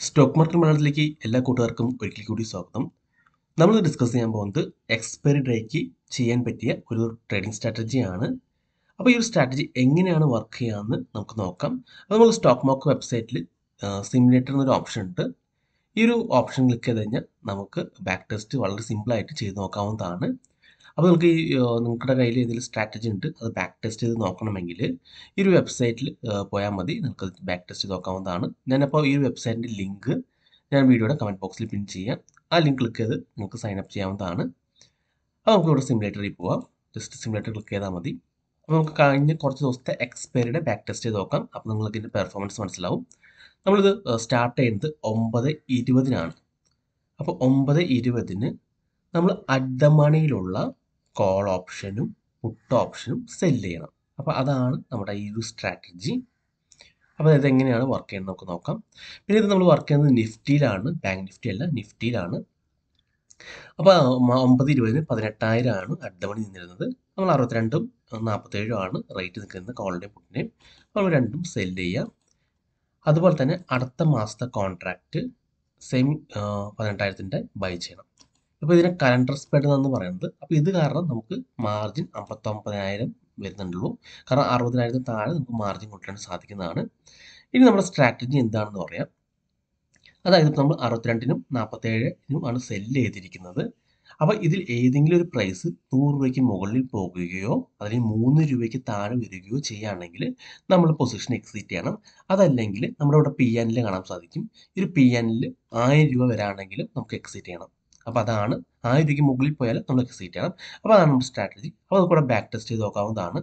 stock market മലയാളത്തിലേക്ക് എല്ലാ കൂട്ടുകാർക്കും ഒരിക്കൽ കൂടി സ്വാഗതം നമ്മൾ ഡിസ്കസ് ചെയ്യാൻ പോകുന്നത് എക്സ്പയറി ഡേക്ക് ചെയ്യാൻ പറ്റിയ ഒരു ട്രേഡിംഗ് സ്ട്രാറ്റജിയാണ് അപ്പോൾ ഈ ഒരു സ്ട്രാറ്റജി എങ്ങനെയാണ് വർക്ക് ചെയ്യുകയെന്ന് നമുക്ക് നോക്കാം അപ്പോൾ നമ്മൾ സ്റ്റോക്ക് മാർക്ക് വെബ്സൈറ്റിൽ സിമുലേറ്റർ എന്നൊരു ഓപ്ഷൻ ഉണ്ട് ഈ ഒരു ഓപ്ഷൻ ക്ലിക്ക് ചെയ്ത് കഴിഞ്ഞാൽ നമുക്ക് ബാക്ക് ടെസ്റ്റ് വളരെ സിമ്പിളായിട്ട് ചെയ്ത് നോക്കാവുന്നതാണ് അപ്പോൾ നമുക്ക് ഈ ആ, നിങ്ങളുടെ കയ്യിൽ ഏതെങ്കിലും സ്ട്രാറ്റജി ഉണ്ട് അത് ബാക്ക് ടെസ്റ്റ് ചെയ്ത് നോക്കണമെങ്കിൽ ഈ ഒരു വെബ്സൈറ്റിൽ പോയാൽ മതി നിങ്ങൾക്ക് ബാക്ക് ടെസ്റ്റ് ചെയ്ത് നോക്കാവുന്നതാണ് ഞാനപ്പോൾ ഈ ഒരു വെബ്സൈറ്റിൻ്റെ ലിങ്ക് ഞാൻ വീഡിയോയുടെ കമൻറ്റ് ബോക്സിൽ പിൻ ചെയ്യാം ആ ലിങ്ക് ക്ലിക്ക് ചെയ്ത് നിങ്ങൾക്ക് സൈൻ അപ്പ് ചെയ്യാവുന്നതാണ് അപ്പോൾ നമുക്ക് ഇവിടെ സിമുലേറ്ററിൽ പോവാം ജസ്റ്റ് സിമുലേറ്റർ ക്ലിക്ക് ചെയ്താൽ മതി അപ്പോൾ നമുക്ക് കഴിഞ്ഞ കുറച്ച് ദിവസത്തെ എക്സ്പയറിയുടെ ബാക്ക് ടെസ്റ്റ് ചെയ്ത് നോക്കാം അപ്പോൾ നിങ്ങൾക്ക് ഇതിൻ്റെ പെർഫോമൻസ് മനസ്സിലാവും നമ്മളിത് സ്റ്റാർട്ട് ചെയ്യുന്നത് ഒമ്പത് ഇരുപതിനാണ് അപ്പോൾ ഒമ്പത് ഇരുപതിന് നമ്മൾ അഡ്ഡമണിയിലുള്ള കോൾ ഓപ്ഷനും പുട്ട് ഓപ്ഷനും സെല് ചെയ്യണം അപ്പോൾ അതാണ് നമ്മുടെ ഈ ഒരു സ്ട്രാറ്റജി അപ്പോൾ ഇത് എങ്ങനെയാണ് വർക്ക് ചെയ്യുന്നത് നമുക്ക് നോക്കാം പിന്നെ ഇത് നമ്മൾ വർക്ക് ചെയ്യുന്നത് നിഫ്റ്റിയിലാണ് ബാങ്ക് നിഫ്റ്റി അല്ല നിഫ്റ്റിയിലാണ് അപ്പോൾ മ- ഒമ്പത് ഇരുപതിന് പതിനെട്ടായിരമാണ് അഡ്ഡമണി നിന്നിരുന്നത് നമ്മൾ അറുപത്തിരണ്ടും നാൽപ്പത്തേഴും ആണ് റേറ്റ് നിൽക്കുന്നത് കോളിൻ്റെയും പുട്ടിൻ്റെയും അപ്പോൾ നമ്മൾ രണ്ടും സെല് ചെയ്യാം അതുപോലെ തന്നെ അടുത്ത മാസത്തെ കോൺട്രാക്റ്റ് സെയിം പതിനെട്ടായിരത്തിൻ്റെ ബൈ ചെയ്യണം ഇപ്പോൾ ഇതിന് കലണ്ടർ സ്പ്രെഡ് എന്ന് പറയുന്നത് അപ്പോൾ ഇത് കാരണം നമുക്ക് മാർജിൻ അമ്പത്തൊമ്പതിനായിരം വരുന്നുള്ളൂ കാരണം അറുപതിനായിരത്തിന് താഴെ നമുക്ക് മാർജിൻ കൊണ്ടുവരാൻ സാധിക്കുന്നതാണ് ഇനി നമ്മുടെ സ്ട്രാറ്റജി എന്താണെന്ന് പറയാം അതായത് ഇപ്പോൾ നമ്മൾ അറുപത്തിരണ്ടിനും നാൽപ്പത്തേഴിനും ആണ് സെല്ല് ചെയ്തിരിക്കുന്നത് അപ്പോൾ ഇതിൽ ഏതെങ്കിലും ഒരു പ്രൈസ് നൂറ് രൂപയ്ക്ക് മുകളിൽ പോകുകയോ അല്ലെങ്കിൽ മൂന്ന് രൂപയ്ക്ക് താഴെ വരികയോ ചെയ്യുകയാണെങ്കിൽ നമ്മൾ പൊസിഷൻ എക്സിറ്റ് ചെയ്യണം അതല്ലെങ്കിൽ നമ്മുടെ ഇവിടെ പി എനിൽ കാണാൻ സാധിക്കും ഈ ഒരു പി എനിൽ ആയിരം രൂപ വരാണെങ്കിലും നമുക്ക് എക്സിറ്റ് ചെയ്യണം അപ്പോൾ അതാണ് ആയിരം രൂപയ്ക്ക് മുകളിൽ പോയാൽ നമ്മൾ എക്സിറ്റ് ചെയ്യണം അപ്പോൾ അതാണ് നമ്മുടെ സ്ട്രാറ്റജി അപ്പോൾ നമുക്ക് ഇവിടെ ബാക്ക് ടെസ്റ്റ് ചെയ്ത് നോക്കാവുന്നതാണ്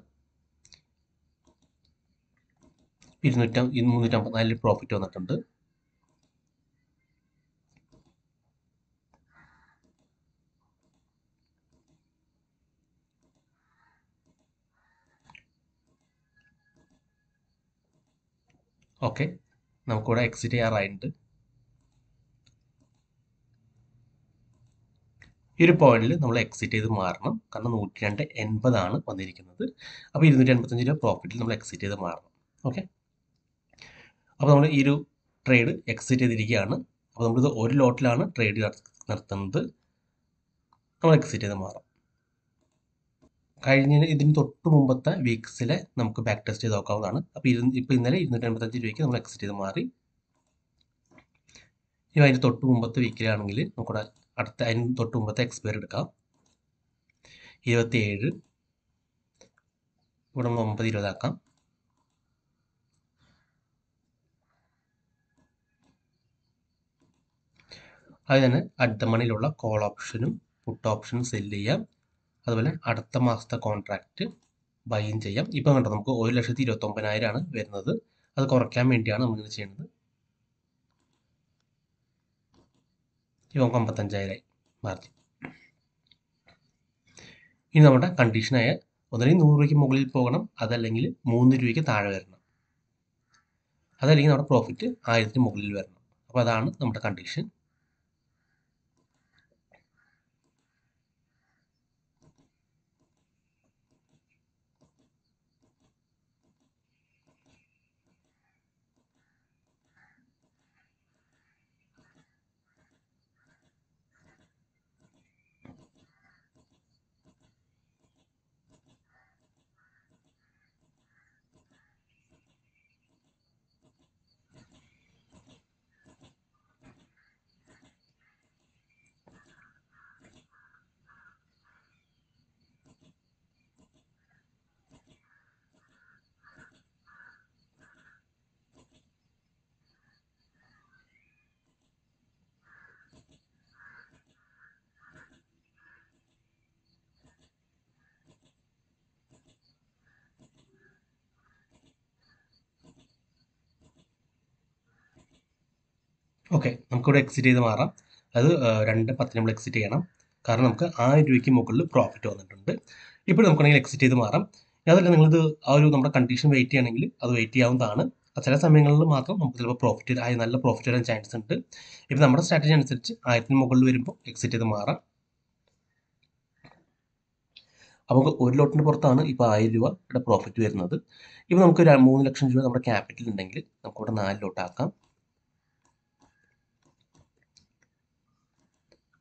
ഇരുന്നൂറ്റം മുന്നൂറ്റമ്പത്തിനാലിൽ പ്രോഫിറ്റ് വന്നിട്ടുണ്ട് ഓക്കെ നമുക്കിവിടെ എക്സിറ്റ് ചെയ്യാറായിട്ടുണ്ട് ഈ ഒരു പോയിന്റിൽ നമ്മൾ എക്സിറ്റ് ചെയ്ത് മാറണം കാരണം നൂറ്റി രണ്ട് എൺപതാണ് വന്നിരിക്കുന്നത് അപ്പോൾ ഇരുന്നൂറ്റി എൺപത്തഞ്ച് രൂപ പ്രോഫിറ്റിൽ നമ്മൾ എക്സിറ്റ് ചെയ്ത് മാറണം ഓക്കെ അപ്പോൾ നമ്മൾ ഈ ഒരു ട്രേഡ് എക്സിറ്റ് ചെയ്തിരിക്കുകയാണ് അപ്പോൾ നമ്മളിത് ഒരു ലോട്ടിലാണ് ട്രേഡ് നടത്തുന്നത് നമ്മൾ എക്സിറ്റ് ചെയ്ത് മാറാം കഴിഞ്ഞ ഇതിന് തൊട്ട് മുമ്പത്തെ വീക്സിലെ നമുക്ക് ബാക്ക് ടെസ്റ്റ് ചെയ്ത് നോക്കാവുന്നതാണ് അപ്പോൾ ഇരു ഇപ്പോൾ ഇന്നലെ ഇരുന്നൂറ്റി എൺപത്തഞ്ച് രൂപയ്ക്ക് നമ്മൾ എക്സിറ്റ് ചെയ്ത് മാറി ഇനി അതിന് തൊട്ട് മുമ്പത്തെ വീക്കിലാണെങ്കിൽ നമുക്കിവിടെ അടുത്ത അതിന് തൊട്ട് മുമ്പത്തെ എക്സ്പയറി എടുക്കാം ഇരുപത്തിയേഴ് ഇവിടെ നമ്മൾ ഒമ്പത് ഇരുപതാക്കാം അത് തന്നെ അടുത്ത മണിയിലുള്ള കോൾ ഓപ്ഷനും പുട്ട് ഓപ്ഷനും സെല് ചെയ്യാം അതുപോലെ അടുത്ത മാസത്തെ കോൺട്രാക്റ്റ് ബൈയും ചെയ്യാം ഇപ്പം കണ്ടോ നമുക്ക് ഒരു ലക്ഷത്തി ഇരുപത്തൊമ്പതിനായിരമാണ് വരുന്നത് അത് കുറയ്ക്കാൻ വേണ്ടിയാണ് നമ്മളിങ്ങനെ ചെയ്യുന്നത് ഇപ്പം നമുക്ക് അമ്പത്തഞ്ചായിരമായി മാർജിൻ ഇനി നമ്മുടെ കണ്ടീഷനായ ഒന്നല്ലെങ്കിൽ നൂറ് രൂപയ്ക്ക് മുകളിൽ പോകണം അതല്ലെങ്കിൽ മൂന്ന് രൂപയ്ക്ക് താഴെ വരണം അതല്ലെങ്കിൽ നമ്മുടെ പ്രോഫിറ്റ് ആയിരത്തിന് മുകളിൽ വരണം അപ്പോൾ അതാണ് നമ്മുടെ കണ്ടീഷൻ ഓക്കെ നമുക്കിവിടെ എക്സിറ്റ് ചെയ്ത് മാറാം അത് ആ, രണ്ട് പത്തിന് നമ്മൾ എക്സിറ്റ് ചെയ്യണം കാരണം നമുക്ക് ആയിരം രൂപയ്ക്ക് മുകളിൽ പ്രോഫിറ്റ് വന്നിട്ടുണ്ട് ഇപ്പോൾ നമുക്കാണെങ്കിൽ എക്സിറ്റ് ചെയ്ത് മാറാം അതല്ല നിങ്ങളിത് ആ ഒരു നമ്മുടെ കണ്ടീഷൻ വെയിറ്റ് ചെയ്യണമെങ്കിൽ അത് വെയിറ്റ് ചെയ്യാവുന്നതാണ് അത് ചില സമയങ്ങളിൽ മാത്രം നമുക്ക് ചിലപ്പോൾ പ്രോഫിറ്റ് ആയി നല്ല പ്രോഫിറ്റ് വരാൻ ചാൻസ് ഉണ്ട് ഇപ്പം നമ്മുടെ സ്ട്രാറ്റജി അനുസരിച്ച് ആയിരത്തിന് മുകളിൽ വരുമ്പോൾ എക്സിറ്റ് ചെയ്ത് മാറാം അപ്പോൾ നമുക്ക് ഒരു ലോട്ടിന് പുറത്താണ് ഇപ്പോൾ ആയിരം രൂപയുടെ പ്രോഫിറ്റ് വരുന്നത് ഇപ്പോൾ നമുക്ക് ഒരു മൂന്ന് ലക്ഷം രൂപ നമ്മുടെ ക്യാപിറ്റൽ ഉണ്ടെങ്കിൽ നമുക്കിവിടെ നാല് ലോട്ടാക്കാം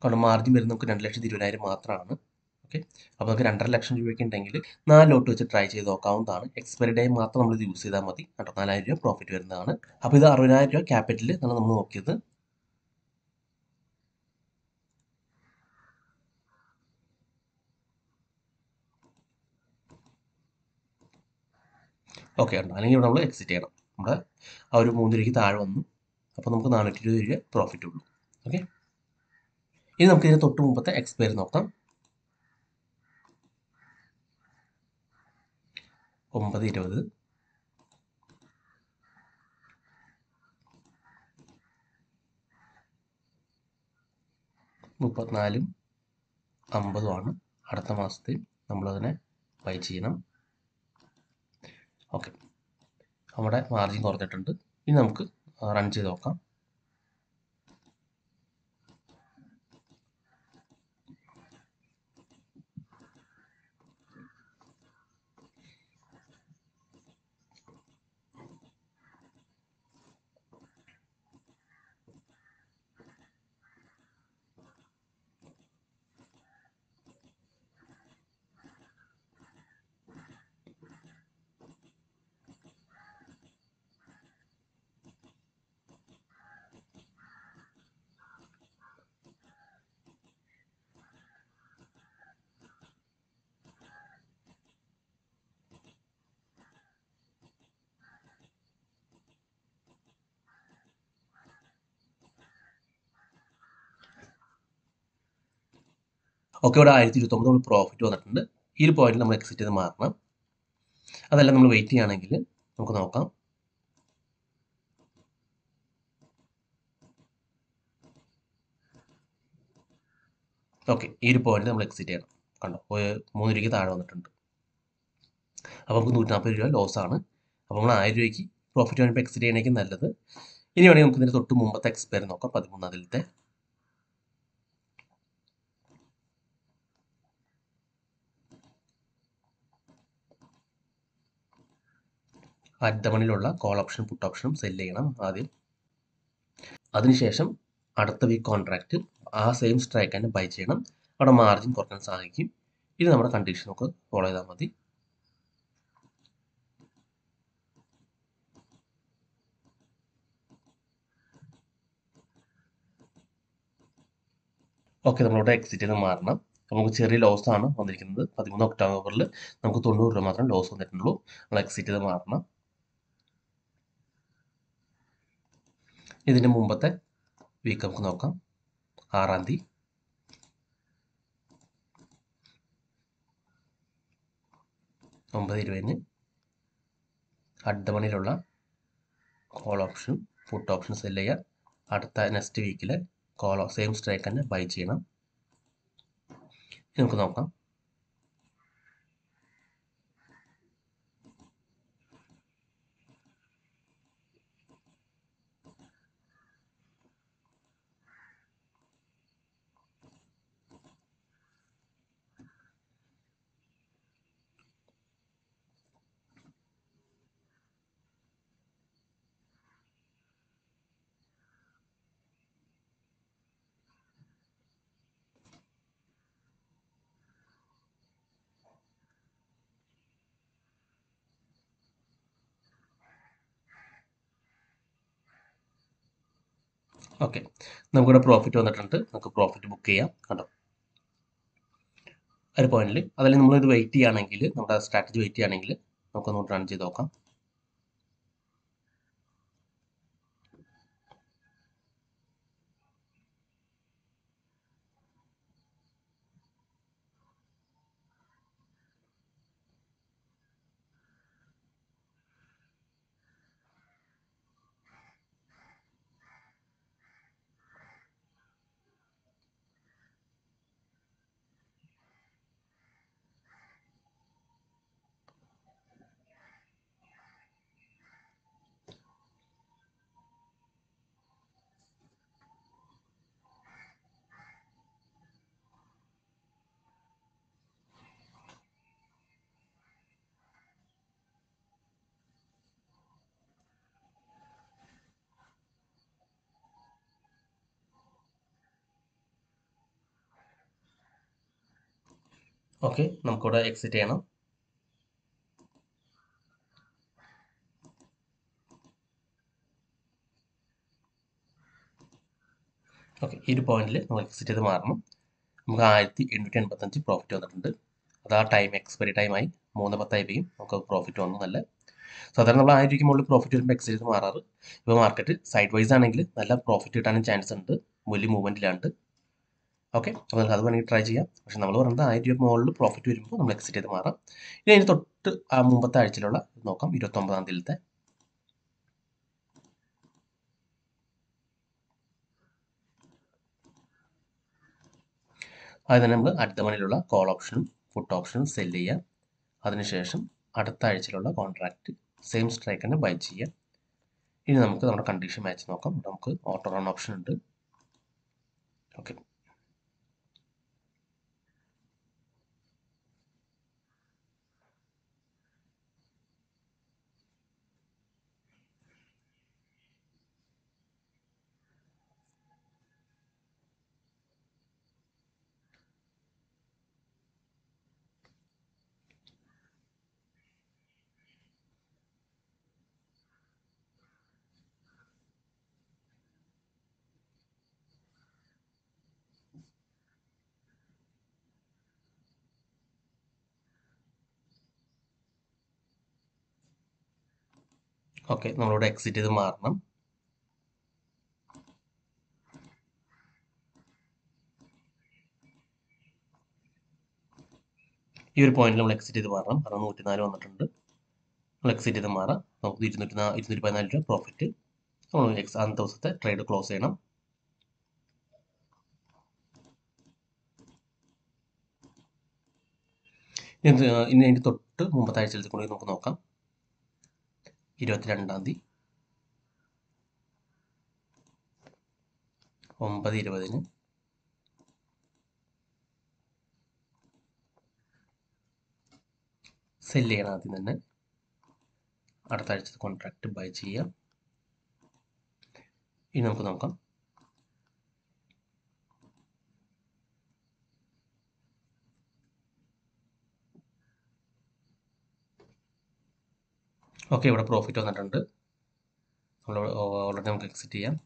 കാരണം മാർജിൻ വരുന്നത് നമുക്ക് രണ്ട് ലക്ഷത്തി ഇരുപതിനായിരം മാത്രമാണ് ഓക്കെ അപ്പോൾ നമുക്ക് രണ്ടര ലക്ഷം രൂപയ്ക്ക് ഉണ്ടെങ്കിൽ നാല് ലോട്ട് വെച്ച് ട്രൈ ചെയ്ത് നോക്കാവുന്നതാണ് എക്സ്പയറി ഡേ മാത്രം നമ്മൾ ഇത് യൂസ് ചെയ്താൽ മതി കേട്ടോ നാലായിരം രൂപ പ്രോഫിറ്റ് വരുന്നതാണ് അപ്പോൾ ഇത് അറുപതിനായിരം രൂപ ക്യാപിറ്റൽ എന്നാണ് നമ്മൾ നോക്കിയത് ഓക്കെ ഉണ്ട് അല്ലെങ്കിൽ ഇവിടെ നമ്മൾ എക്സിറ്റ് ചെയ്യണം നമ്മുടെ ആ ഒരു മൂന്ന് രൂപയ്ക്ക് താഴെ വന്നു അപ്പോൾ നമുക്ക് നാനൂറ്റി ഇരുപത് രൂപ പ്രോഫിറ്റ് ഉള്ളൂ ഓക്കെ ഇനി നമുക്ക് ഇതിന് തൊട്ട് മുമ്പത്തെ എക്സ്പയറി നോക്കാം ഒമ്പത് ഇരുപത് മുപ്പത്തിനാലും അമ്പതുമാണ് അടുത്ത മാസത്തെ നമ്മളതിനെ ബൈ ചെയ്യണം ഓക്കെ നമ്മുടെ മാർജിൻ കുറഞ്ഞിട്ടുണ്ട് ഇനി നമുക്ക് റൺ ചെയ്ത് നോക്കാം ഒക്കെ ഇവിടെ ആയിരത്തി ഇരുപത്തൊമ്പത് നമ്മൾ പ്രോഫിറ്റ് വന്നിട്ടുണ്ട് ഈ ഒരു പോയിന്റിൽ നമ്മൾ എക്സിറ്റ് ചെയ്ത് മാറണം അതല്ല നമ്മൾ വെയിറ്റ് ചെയ്യുകയാണെങ്കിൽ നമുക്ക് നോക്കാം ഓക്കെ ഈ ഒരു പോയിന്റിൽ നമ്മൾ എക്സിറ്റ് ചെയ്യണം കണ്ടോ ഒരു മൂന്ന് രൂപയ്ക്ക് താഴെ വന്നിട്ടുണ്ട് അപ്പോൾ നമുക്ക് നൂറ്റി നാൽപ്പത് രൂപ ലോസ് ആണ് അപ്പോൾ നമ്മൾ ആയിരം രൂപയ്ക്ക് പ്രോഫിറ്റ് വേണ്ടി എക്സിറ്റ് ചെയ്യണമെങ്കിൽ നല്ലത് ഇനി വേണമെങ്കിൽ നമുക്ക് ഇതിൻ്റെ തൊട്ട് മുമ്പത്തെ എക്സ്പയറി നോക്കാം പതിമൂന്നാതിലത്തെ അറ്റമണിലുള്ള കോൾ ഓപ്ഷനും പുട്ട് ഓപ്ഷനും സെല് ചെയ്യണം ആദ്യം അതിനുശേഷം അടുത്ത വീക്ക് കോൺട്രാക്റ്റ് ആ സെയിം സ്ട്രൈക്ക് തന്നെ ബൈ ചെയ്യണം അവിടെ മാർജിൻ കുറയ്ക്കാൻ സാധിക്കും ഇത് നമ്മുടെ കണ്ടീഷൻ നമുക്ക് ഫോളോ ചെയ്താൽ മതി ഓക്കെ നമ്മളിവിടെ എക്സിറ്റ് ചെയ്ത് മാറണം നമുക്ക് ചെറിയ ലോസ് ആണ് വന്നിരിക്കുന്നത് പതിമൂന്ന് ഒക്ടോബറിൽ നമുക്ക് തൊണ്ണൂറ് രൂപ മാത്രം ലോസ് വന്നിട്ടുള്ളൂ നമ്മൾ എക്സിറ്റ് ചെയ്ത് മാറണം ഇതിൻ്റെ മുമ്പത്തെ വീക്ക് നമുക്ക് നോക്കാം ആറാം തീയതി ഒമ്പത് ഇരുപതിന് അഡ്ഡമണിയിലുള്ള call option put option sell ചെയ്യുക അടുത്ത നെക്സ്റ്റ് വീക്കിൽ കോൾ സെയിം സ്ട്രൈക്ക് തന്നെ ബൈ ചെയ്യണം നമുക്ക് നോക്കാം ഓക്കെ നമുക്കിവിടെ പ്രോഫിറ്റ് വന്നിട്ടുണ്ട് നമുക്ക് പ്രോഫിറ്റ് ബുക്ക് ചെയ്യാം കണ്ടോ ഒരു പോയിന്റിൽ അതല്ലെങ്കിൽ നമ്മളിത് വെയിറ്റ് ചെയ്യുകയാണെങ്കിൽ നമ്മുടെ സ്ട്രാറ്റജി വെയിറ്റ് ചെയ്യുകയാണെങ്കിൽ നമുക്കൊന്ന് റൺ ചെയ്ത് നോക്കാം ഓക്കെ നമുക്കിവിടെ എക്സിറ്റ് ചെയ്യണം ഓക്കെ ഈ ഒരു പോയിന്റിൽ നമ്മൾ എക്സിറ്റ് ചെയ്ത് മാറണം നമുക്ക് ആയിരത്തി എണ്ണൂറ്റി എൺപത്തഞ്ച് പ്രോഫിറ്റ് വന്നിട്ടുണ്ട് അത് ആ ടൈം എക്സ്പയറി ടൈമായി മൂന്ന് പത്തായപ്പോഴും നമുക്ക് പ്രോഫിറ്റ് വന്നു നല്ല സാധാരണ നമ്മൾ ആയിരം രൂപയ്ക്ക് മുകളിൽ പ്രോഫിറ്റ് വരുമ്പോൾ എക്സിറ്റ് ചെയ്ത് മാറാറ് ഇപ്പോൾ മാർക്കറ്റ് സൈഡ് വൈസ് ആണെങ്കിൽ നല്ല പ്രോഫിറ്റ് കിട്ടാനും ചാൻസ് ഉണ്ട് വലിയ മൂവ്മെൻറ്റിലാണ് ഓക്കെ അപ്പോൾ നമുക്ക് അത് വേണമെങ്കിൽ ട്രൈ ചെയ്യാം പക്ഷേ നമ്മൾ പറയുന്നത് ആയിരം രൂപ മുകളിൽ പ്രോഫിറ്റ് വരുമ്പോൾ നമ്മൾ എക്സിറ്റ് ചെയ്ത് മാറാം ഇനി അതിന് തൊട്ട് ആ മുമ്പത്തെ ആഴ്ചയിലുള്ള നോക്കാം ഇരുപത്തൊമ്പതാം തീയതിയിലത്തെ അത് തന്നെ നമ്മൾ അടുത്ത മണിയിലുള്ള കോൾ ഓപ്ഷനും പുട്ട് ഓപ്ഷനും സെല് ചെയ്യുക അതിനുശേഷം അടുത്ത ആഴ്ചയിലുള്ള കോൺട്രാക്റ്റ് സെയിം സ്ട്രൈക്ക് തന്നെ ബൈ ചെയ്യുക ഇനി നമുക്ക് നമ്മുടെ കണ്ടീഷൻ മാച്ച് നോക്കാം നമുക്ക് ഓട്ടോ റൺ ഓപ്ഷൻ ഉണ്ട് ഓക്കെ ഓക്കെ നമ്മളിവിടെ എക്സിറ്റ് ചെയ്ത് മാറണം ഈ ഒരു പോയിന്റിൽ നമ്മൾ എക്സിറ്റ് ചെയ്ത് മാറണം കാരണം നൂറ്റിനാല് വന്നിട്ടുണ്ട് നമ്മൾ എക്സിറ്റ് ചെയ്ത് മാറാം നമുക്ക് ഇരുന്നൂറ്റി നാ ഇരുന്നൂറ്റി പതിനാല് രൂപ പ്രോഫിറ്റ് നമ്മൾ എക്സ് അന്നത്തെ ദിവസത്തെ ട്രേഡ് ക്ലോസ് ചെയ്യണം ഇനി ഇനി അതിൻ്റെ തൊട്ട് മുമ്പത്തെ ആഴ്ചയിലത്തെ കൂടി നമുക്ക് നോക്കാം ഇരുപത്തിരണ്ടാം തീയതി ഒമ്പത് ഇരുപതിന് സെല് ചെയ്യണം ആദ്യം തന്നെ അടുത്ത ആഴ്ചത്തെ കോൺട്രാക്റ്റ് ബൈ ചെയ്യാം ഇനി നമുക്ക് നോക്കാം ഓക്കെ ഇവിടെ പ്രോഫിറ്റ് വന്നിട്ടുണ്ട് നമ്മൾ ഓൾറെഡി നമുക്ക് എക്സിറ്റ് ചെയ്യാം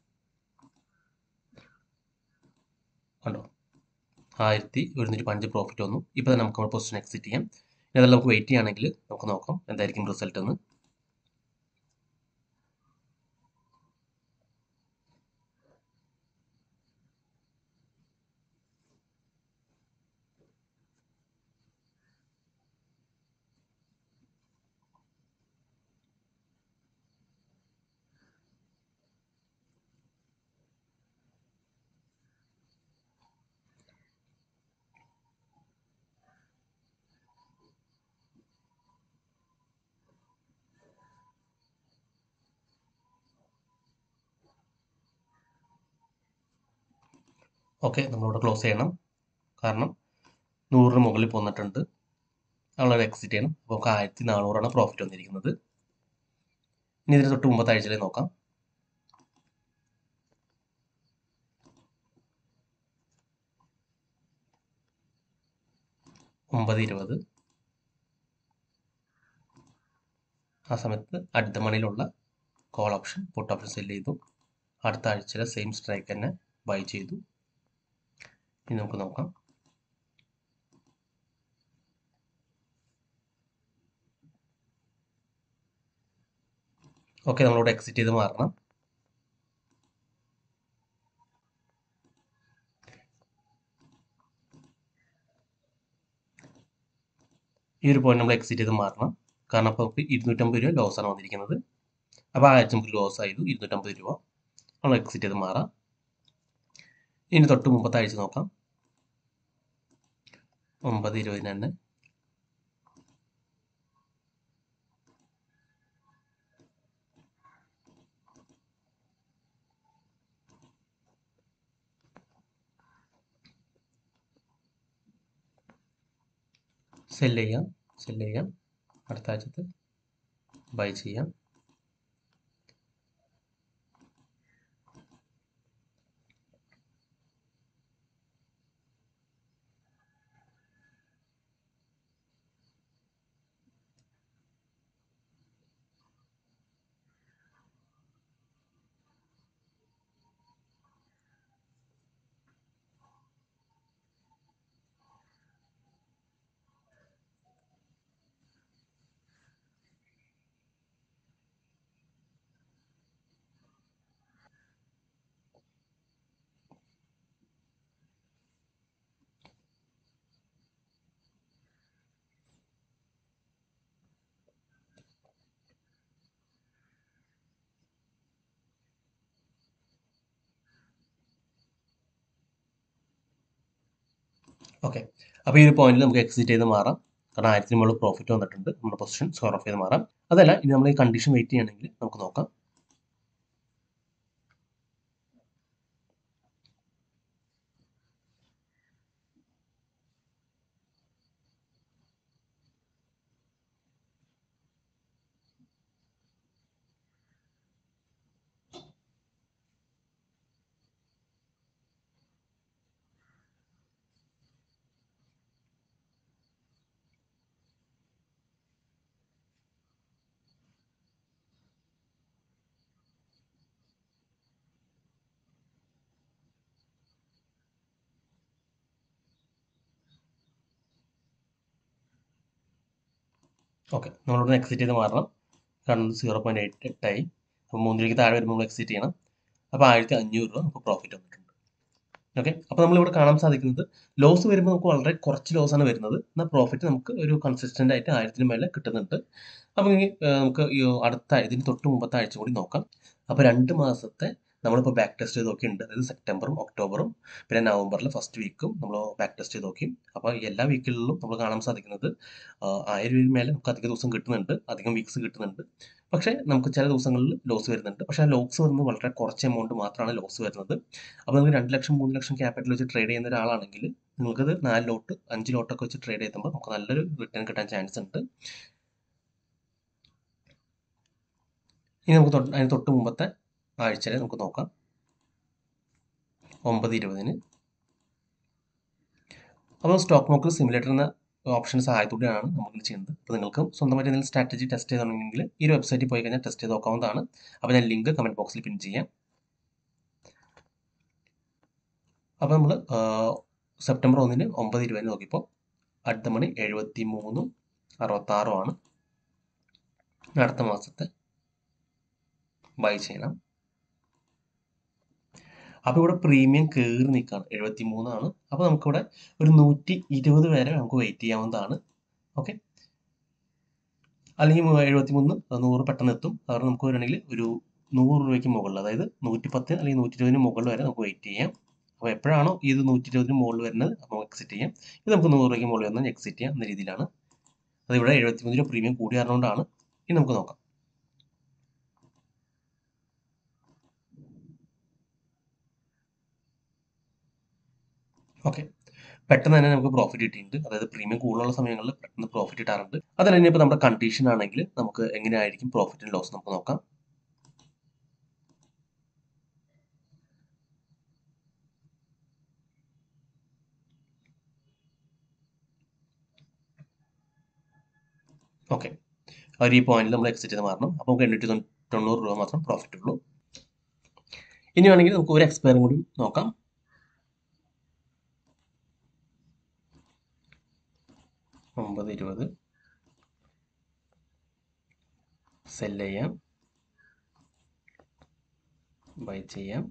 കണ്ടോ ആയിരത്തി ഒരുന്നൂറ്റി പഞ്ച് പ്രോഫിറ്റ് വന്നു ഇപ്പോൾ തന്നെ നമുക്ക് പൊസിഷൻ എക്സിറ്റ് ചെയ്യാം ഇനി അതെല്ലാം നമുക്ക് വെയിറ്റ് ചെയ്യുകയാണെങ്കിൽ നമുക്ക് നോക്കാം എന്തായിരിക്കും റിസൾട്ട് എന്ന് ഓക്കെ നമ്മളിവിടെ ക്ലോസ് ചെയ്യണം കാരണം നൂറിന് മുകളിൽ പോന്നിട്ടുണ്ട് നമ്മളത് എക്സിറ്റ് ചെയ്യണം അപ്പോൾ നമുക്ക് ആയിരത്തി നാനൂറാണ് പ്രോഫിറ്റ് വന്നിരിക്കുന്നത് ഇനി ഇതിന് തൊട്ട് മുമ്പത്തെ ആഴ്ചയിലേക്ക് നോക്കാം ഒമ്പത് ഇരുപത് ആ സമയത്ത് അടുത്ത മണിയിലുള്ള call option put option sell ചെയ്തു അടുത്ത ആഴ്ചയിലെ സെയിം സ്ട്രൈക്ക് തന്നെ ബൈ ചെയ്തു ഇനി നമുക്ക് നോക്കാം ഓക്കെ നമ്മളിവിടെ എക്സിറ്റ് ചെയ്ത് മാറണം ഈ ഒരു പോയിന്റ് നമ്മൾ എക്സിറ്റ് ചെയ്ത് മാറണം കാരണം അപ്പോൾ നമുക്ക് ഇരുന്നൂറ്റമ്പത് രൂപ ലോസ് ആണ് വന്നിരിക്കുന്നത് അപ്പോൾ ആയിരത്തി നമുക്ക് ലോസ് ആയിരുന്നു ഇരുന്നൂറ്റമ്പത് രൂപ നമ്മൾ എക്സിറ്റ് ചെയ്ത് മാറാം ഇനി തൊട്ട് മുമ്പത്തെ ആഴ്ച നോക്കാം ഒമ്പത് ഇരുപതിന് തന്നെ സെല് ചെയ്യാം സെല് ചെയ്യാം അടുത്ത ആഴ്ചത്ത് ബൈ ചെയ്യാം ഓക്കെ അപ്പോൾ ഈ ഒരു പോയിന്റിൽ നമുക്ക് എക്സിറ്റ് ചെയ്ത് മാറാം കാരണം ആയിരത്തിന് മുകളിൽ പ്രോഫിറ്റ് വന്നിട്ടുണ്ട് നമ്മുടെ പൊസിഷൻ സ്ക്വയർ ഓഫ് ചെയ്ത് മാറാം അതല്ല ഇനി നമ്മൾ ഈ കണ്ടീഷൻ വെയിറ്റ് ചെയ്യണമെങ്കിൽ നമുക്ക് നോക്കാം ഓക്കെ നമ്മളിവിടെ എക്സിറ്റ് ചെയ്ത് മാറണം കാരണം സീറോ പോയിൻറ്റ് എയ്റ്റ് എട്ടായി അപ്പോൾ മൂന്നിലേക്ക് താഴെ വരുമ്പോൾ നമ്മൾ എക്സിറ്റ് ചെയ്യണം അപ്പോൾ ആയിരത്തി അഞ്ഞൂറ് രൂപ നമുക്ക് പ്രോഫിറ്റ് വന്നിട്ടുണ്ട് ഓക്കെ അപ്പോൾ നമ്മളിവിടെ കാണാൻ സാധിക്കുന്നത് ലോസ് വരുമ്പോൾ നമുക്ക് വളരെ കുറച്ച് ലോസ് ആണ് വരുന്നത് എന്നാൽ പ്രോഫിറ്റ് നമുക്ക് ഒരു കൺസിസ്റ്റൻ്റ് ആയിട്ട് ആയിരത്തിന് മേലെ കിട്ടുന്നുണ്ട് അപ്പോൾ ഇനി നമുക്ക് ഈ അടുത്ത ഇതിന് തൊട്ട് മുമ്പത്തെ ആഴ്ച കൂടി നോക്കാം അപ്പോൾ രണ്ട് മാസത്തെ നമ്മളിപ്പോൾ ബാക്ക് ടെസ്റ്റ് ചെയ്ത് നോക്കിയിട്ടുണ്ട് അതായത് സെപ്റ്റംബറും ഒക്ടോബറും പിന്നെ നവംബറിലെ ഫസ്റ്റ് വീക്കും നമ്മൾ ബാക്ക് ടെസ്റ്റ് ചെയ്ത് നോക്കി അപ്പോൾ എല്ലാ വീക്കുകളിലും നമ്മൾ കാണാൻ സാധിക്കുന്നത് ആയിരം രൂപയിൽ മേലെ നമുക്ക് അധിക ദിവസം കിട്ടുന്നുണ്ട് അധികം വീക്സ് കിട്ടുന്നുണ്ട് പക്ഷേ നമുക്ക് ചില ദിവസങ്ങളിൽ ലോസ് വരുന്നുണ്ട് പക്ഷേ ആ ലോസ് വരുന്നത് വളരെ കുറച്ച് എമൗണ്ട് മാത്രമാണ് ലോസ് വരുന്നത് അപ്പോൾ നിങ്ങൾക്ക് രണ്ട് ലക്ഷം മൂന്ന് ലക്ഷം ക്യാപിറ്റൽ വെച്ച് ട്രേഡ് ചെയ്യുന്ന ഒരാളാണെങ്കിൽ നിങ്ങൾക്കത് നാല് ലോട്ട് അഞ്ച് ലോട്ടൊക്കെ വെച്ച് ട്രേഡ് ചെയ്യുമ്പോൾ നമുക്ക് നല്ലൊരു റിട്ടേൺ കിട്ടാൻ ചാൻസ് ഉണ്ട് ഇനി നമുക്ക് തൊട്ട് അതിന് തൊട്ട് മുമ്പത്തെ ആഴ്ചയിൽ നമുക്ക് നോക്കാം ഒമ്പത് ഇരുപതിന് അപ്പോൾ സ്റ്റോക്ക് മോക്കർ സിമുലേറ്റർ എന്ന ഓപ്ഷൻ സഹായത്തോടെയാണ് നമുക്ക് ചെയ്യുന്നത് അപ്പോൾ നിങ്ങൾക്ക് സ്വന്തമായിട്ട് എന്തെങ്കിലും സ്ട്രാറ്റജി ടെസ്റ്റ് ചെയ്തണമെങ്കിൽ ഈ ഒരു വെബ്സൈറ്റിൽ പോയി കഴിഞ്ഞാൽ ടെസ്റ്റ് ചെയ്ത് നോക്കാവുന്നതാണ് അപ്പോൾ ഞാൻ ലിങ്ക് കമൻറ്റ് ബോക്സിൽ പിൻ ചെയ്യാം അപ്പോൾ നമ്മൾ സെപ്റ്റംബർ ഒന്നിന് ഒമ്പത് ഇരുപതിന് നോക്കിയപ്പോൾ അടുത്ത മണി എഴുപത്തി മൂന്നും അറുപത്താറും ആണ് അടുത്ത മാസത്തെ ബൈ ചെയ്യണം അപ്പോൾ ഇവിടെ പ്രീമിയം കയറി നിൽക്കുകയാണ് എഴുപത്തി മൂന്നാണ് അപ്പോൾ നമുക്കിവിടെ ഒരു നൂറ്റി ഇരുപത് വരെ നമുക്ക് വെയിറ്റ് ചെയ്യാവുന്നതാണ് ഓക്കെ അല്ലെങ്കിൽ എഴുപത്തി മൂന്ന് നൂറ് പെട്ടെന്ന് എത്തും കാരണം നമുക്ക് വരണമെങ്കിൽ ഒരു നൂറ് രൂപയ്ക്ക് മുകളിൽ അതായത് നൂറ്റി പത്ത് അല്ലെങ്കിൽ നൂറ്റി ഇരുപതിന് മുകളിൽ വരെ നമുക്ക് വെയിറ്റ് ചെയ്യാം അപ്പോൾ എപ്പോഴാണോ ഇത് നൂറ്റി ഇരുപതിന് മുകളിൽ വരുന്നത് അപ്പോൾ എക്സിറ്റ് ചെയ്യാം ഇത് നമുക്ക് നൂറ് രൂപയ്ക്ക് മുകളിൽ വന്നാൽ എക്സിറ്റ് ചെയ്യാം എന്ന രീതിയിലാണ് അത് ഇവിടെ എഴുപത്തി മൂന്ന് രൂപ പ്രീമിയം കൂടി കാരണമുകൊണ്ടാണ് ഇനി നമുക്ക് നോക്കാം ഓക്കെ പെട്ടെന്ന് തന്നെ നമുക്ക് പ്രോഫിറ്റ് കിട്ടിയിട്ടുണ്ട് അതായത് പ്രീമിയം കൂടുതലുള്ള സമയങ്ങളിൽ പെട്ടെന്ന് പ്രോഫിറ്റ് കിട്ടാറുണ്ട് അതല്ല ഇനിയിപ്പോൾ നമ്മുടെ കണ്ടീഷൻ ആണെങ്കിൽ നമുക്ക് എങ്ങനെയായിരിക്കും പ്രോഫിറ്റ് ആൻഡ് ലോസ് നമുക്ക് നോക്കാം ഓക്കെ അവർ ഈ പോയിന്റിൽ നമ്മൾ എക്സിറ്റ് ചെയ്ത് മാറണം അപ്പോൾ നമുക്ക് എണ്ണൂറ്റി തൊണ്ണൂറ് രൂപ മാത്രം പ്രോഫിറ്റ് ഉള്ളൂ ഇനി വേണമെങ്കിൽ നമുക്ക് ഒരു എക്സ്പയറും കൂടി നോക്കാം ഒമ്പത് ഇരുപത് സെൽ ചെയ്യാം ബൈ ചെയ്യാം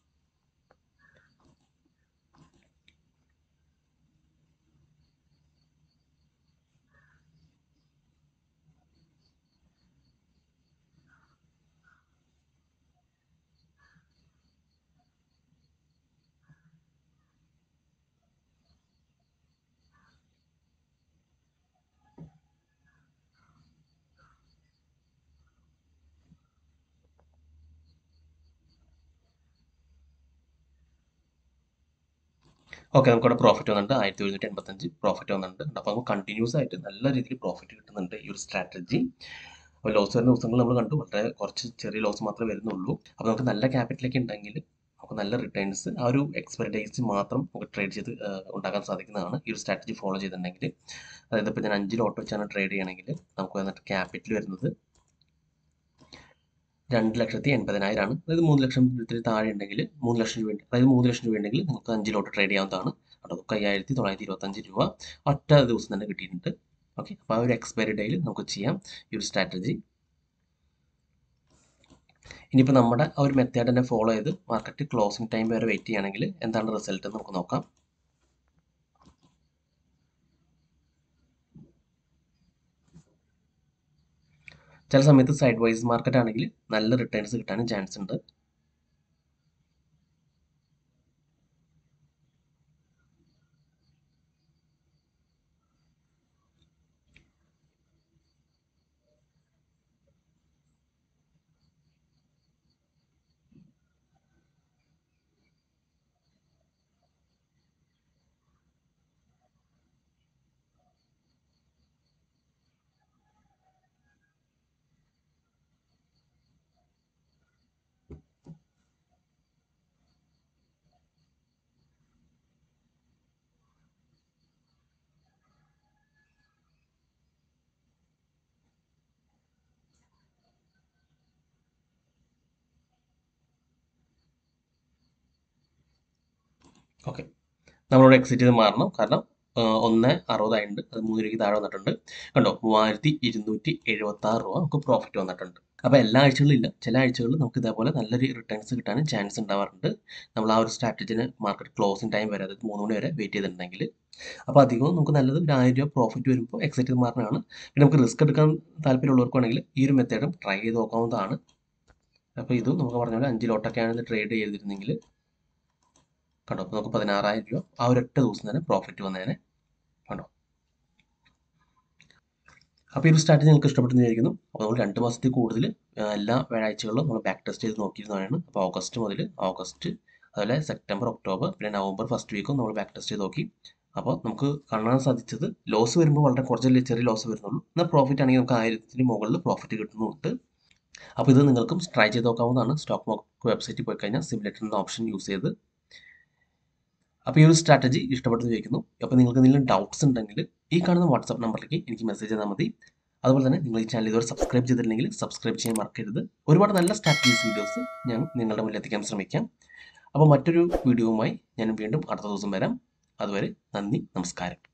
ഓക്കെ നമുക്കിവിടെ പ്രോഫിറ്റ് വന്നിട്ടുണ്ട് ആയിരത്തി ഒരുന്നൂറ്റി എൺപത്തഞ്ച് പ്രോഫിറ്റ് വന്നിട്ടുണ്ട് അപ്പോൾ നമുക്ക് കണ്ടിന്യൂസ് ആയിട്ട് നല്ല രീതിയിൽ പ്രോഫിറ്റ് കിട്ടുന്നുണ്ട് ഈ ഒരു സ്ട്രാറ്റജി അപ്പോൾ ലോസ് വരുന്ന ദിവസങ്ങൾ നമ്മൾ കണ്ടു വളരെ കുറച്ച് ചെറിയ ലോസ് മാത്രമേ വരുന്നുള്ളൂ അപ്പോൾ നമുക്ക് നല്ല ക്യാപിറ്റലൊക്കെ ഉണ്ടെങ്കിൽ നമുക്ക് നല്ല റിട്ടേൺസ് ആ ഒരു എക്സ്പയറി ഡേറ്റ്സ് മാത്രം നമുക്ക് ട്രേഡ് ചെയ്ത് ഉണ്ടാക്കാൻ സാധിക്കുന്നതാണ് ഈ ഒരു സ്ട്രാറ്റജി ഫോളോ ചെയ്തിട്ടുണ്ടെങ്കിൽ അതായത് ഇപ്പോൾ ഞാൻ അഞ്ച് ലോട്ട് വെച്ചാണ് ട്രേഡ് ചെയ്യണമെങ്കിൽ നമുക്ക് വന്നിട്ട് ക്യാപിറ്റൽ വരുന്നത് രണ്ട് ലക്ഷത്തി എൺപതിനായിരമാണ് അതായത് മൂന്ന് ലക്ഷത്തിൽ താഴെ ഉണ്ടെങ്കിൽ മൂന്ന് ലക്ഷം രൂപ അതായത് മൂന്ന് ലക്ഷം രൂപ ഉണ്ടെങ്കിൽ നമുക്ക് അഞ്ച് ലോട്ട് ട്രേഡ് ചെയ്യാവുന്നതാണ് അപ്പോൾ നമുക്ക് അയ്യായിരത്തി തൊള്ളായിരത്തി ഇരുപത്തഞ്ച് രൂപ ഒറ്റ ദിവസം തന്നെ കിട്ടിയിട്ടുണ്ട് ഓക്കെ അപ്പോൾ ആ ഒരു എക്സ്പയറി ഡേയിൽ നമുക്ക് ചെയ്യാം ഈ ഒരു സ്ട്രാറ്റജി ഇനിയിപ്പോൾ നമ്മുടെ ആ ഒരു മെത്തേഡ് തന്നെ ഫോളോ ചെയ്ത് മാർക്കറ്റ് ക്ലോസിംഗ് ടൈം വരെ വെയിറ്റ് ചെയ്യുകയാണെങ്കിൽ എന്താണ് റിസൾട്ട് എന്ന് നമുക്ക് നോക്കാം ചില സമയത്ത് സൈഡ് വൈസ് മാർക്കറ്റ് ആണെങ്കിൽ നല്ല റിട്ടേൺസ് കിട്ടാനും ചാൻസ് ഉണ്ട് ഓക്കെ നമ്മളോട് എക്സിറ്റ് ചെയ്ത് മാറണം കാരണം ആ, ഒന്ന് അറുപതായിട്ടുണ്ട് അത് മൂന്ന് രൂപയ്ക്ക് താഴെ വന്നിട്ടുണ്ട് കണ്ടോ മൂവായിരത്തി ഇരുന്നൂറ്റി എഴുപത്തി ആറ് രൂപ നമുക്ക് പ്രോഫിറ്റ് വന്നിട്ടുണ്ട് അപ്പോൾ എല്ലാ ആഴ്ചകളിലും ഇല്ല ചില ആഴ്ചകളിൽ നമുക്ക് ഇതേപോലെ നല്ലൊരു റിട്ടേൺസ് കിട്ടാനും ചാൻസ് ഉണ്ടാവാറുണ്ട് നമ്മൾ ആ ഒരു സ്ട്രാറ്റജിന് മാർക്കറ്റ് ക്ലോസിംഗ് ടൈം വരെ അതായത് മൂന്ന് മണി വരെ വെയിറ്റ് ചെയ്തിട്ടുണ്ടെങ്കിൽ അപ്പോൾ അധികവും നമുക്ക് നല്ലത് ഒരു ആയിരം രൂപ പ്രോഫിറ്റ് വരുമ്പോൾ എക്സിറ്റ് ചെയ്ത് മാറുന്നതാണ് പിന്നെ നമുക്ക് റിസ്ക് എടുക്കാൻ താല്പര്യമുള്ളവർക്കാണെങ്കിൽ ഈ ഒരു മെത്തേഡും ട്രൈ ചെയ്ത് നോക്കാവുന്നതാണ് അപ്പോൾ ഇതും നമുക്ക് പറഞ്ഞ പോലെ അഞ്ച് ലോട്ടൊക്കെയാണ് ഇത് ട്രേഡ് ചെയ്തിരുന്നെങ്കിൽ കണ്ടോ അപ്പോൾ നമുക്ക് പതിനാറായിരം രൂപ ആ ഒരൊറ്റ ദിവസം തന്നെ പ്രോഫിറ്റ് വന്നേനെ കണ്ടോ അപ്പോൾ ഈ ഒരു സ്ട്രാറ്റജി നിങ്ങൾക്ക് ഇഷ്ടപ്പെട്ടെന്ന് വിചാരിക്കുന്നു അപ്പോൾ നമ്മൾ രണ്ട് മാസത്തിൽ കൂടുതൽ ആ, എല്ലാ വ്യാഴാഴ്ചകളിലും നമ്മൾ ബാക്ക് ടെസ്റ്റ് ചെയ്ത് നോക്കിയിരുന്നതാണ് അപ്പോൾ ഓഗസ്റ്റ് മുതൽ ഓഗസ്റ്റ് അതുപോലെ സെപ്റ്റംബർ ഒക്ടോബർ പിന്നെ നവംബർ ഫസ്റ്റ് വീക്കും നമ്മൾ ബാക്ക് ടെസ്റ്റ് ചെയ്ത് നോക്കി അപ്പോൾ നമുക്ക് കാണാൻ സാധിച്ചത് ലോസ് വരുമ്പോൾ വളരെ കുറച്ചല്ലേ ചെറിയ ലോസ് വരുന്നുള്ളൂ എന്നാൽ പ്രോഫിറ്റ് ആണെങ്കിൽ നമുക്ക് ആയിരത്തിന് മുകളിൽ പ്രോഫിറ്റ് കിട്ടുന്നുണ്ട് അപ്പോൾ ഇത് നിങ്ങൾക്കും ട്രൈ ചെയ്ത് നോക്കാവുന്നതാണ് സ്റ്റോക്ക് മാർക്ക് വെബ്സൈറ്റിൽ പോയി കഴിഞ്ഞാൽ സിമുലേറ്റർ എന്ന ഓപ്ഷൻ യൂസ് ചെയ്ത് അപ്പോൾ ഈ ഒരു സ്ട്രാറ്റജി ഇഷ്ടപ്പെട്ടെന്ന് വിചാരിക്കുന്നു അപ്പോൾ നിങ്ങൾക്ക് എന്തെങ്കിലും ഡൗട്ട്സ് ഉണ്ടെങ്കിൽ ഈ കാണുന്ന വാട്സാപ്പ് നമ്പറിലേക്ക് എനിക്ക് മെസ്സേജ് ചെയ്താൽ മതി അതുപോലെ തന്നെ നിങ്ങൾ ഈ ചാനൽ ഇതുവരെ സബ്സ്ക്രൈബ് ചെയ്തിട്ടില്ലെങ്കിൽ സബ്സ്ക്രൈബ് ചെയ്യാൻ മറക്കരുത് ഒരുപാട് നല്ല സ്ട്രാറ്റജീസ് വീഡിയോസ് ഞാൻ നിങ്ങളുടെ മുന്നിൽ എത്തിക്കാൻ ശ്രമിക്കാം അപ്പോൾ മറ്റൊരു വീഡിയോവുമായി ഞാൻ വീണ്ടും അടുത്ത ദിവസം വരാം അതുവരെ നന്ദി നമസ്കാരം